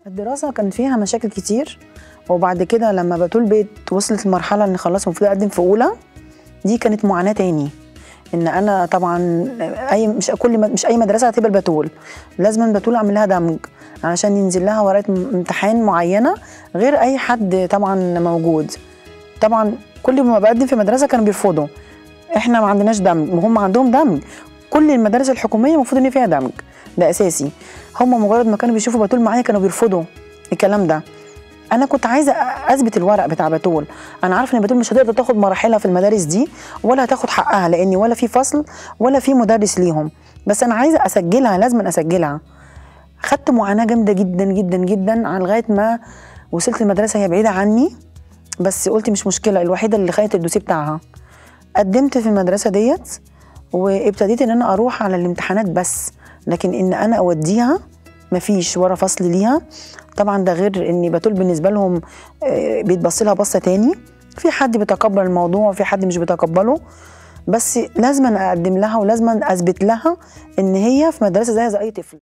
الدراسة كان فيها مشاكل كتير وبعد كده لما بتول بيت وصلت لمرحلة ان خلاص المفروض اقدم في اولى دي كانت معاناة تاني ان انا طبعا اي مش كل مش اي مدرسة هتقبل بتول لازم بتول اعمل لها دمج علشان ينزل لها ورقة امتحان معينة غير اي حد طبعا موجود طبعا كل ما بقدم في مدرسة كانوا بيرفضوا احنا ما عندناش دمج وهم عندهم دمج كل المدارس الحكومية المفروض ان فيها دمج ده اساسي هم مجرد ما كانوا بيشوفوا بتول معايا كانوا بيرفضوا الكلام ده انا كنت عايزه اثبت الورق بتاع بتول انا عارفه ان بتول مش هتقدر تاخد مراحلها في المدارس دي ولا هتاخد حقها لان ولا في فصل ولا في مدرس ليهم بس انا عايزه اسجلها لازم اسجلها خدت معاناه جامده جدا جدا جدا على لغايه ما وصلت المدرسه هي بعيده عني بس قلت مش مشكله الوحيده اللي خدت الدوسيه بتاعها قدمت في المدرسه ديت وابتديت ان انا اروح على الامتحانات بس لكن ان انا اوديها مفيش ورا فصل ليها طبعا ده غير ان بتول بالنسبه لهم بيتبص لها بصه تاني في حد بيتقبل الموضوع وفي حد مش بيتقبله بس لازم اقدم لها ولازم اثبت لها ان هي في مدرسه زيها زي اي طفل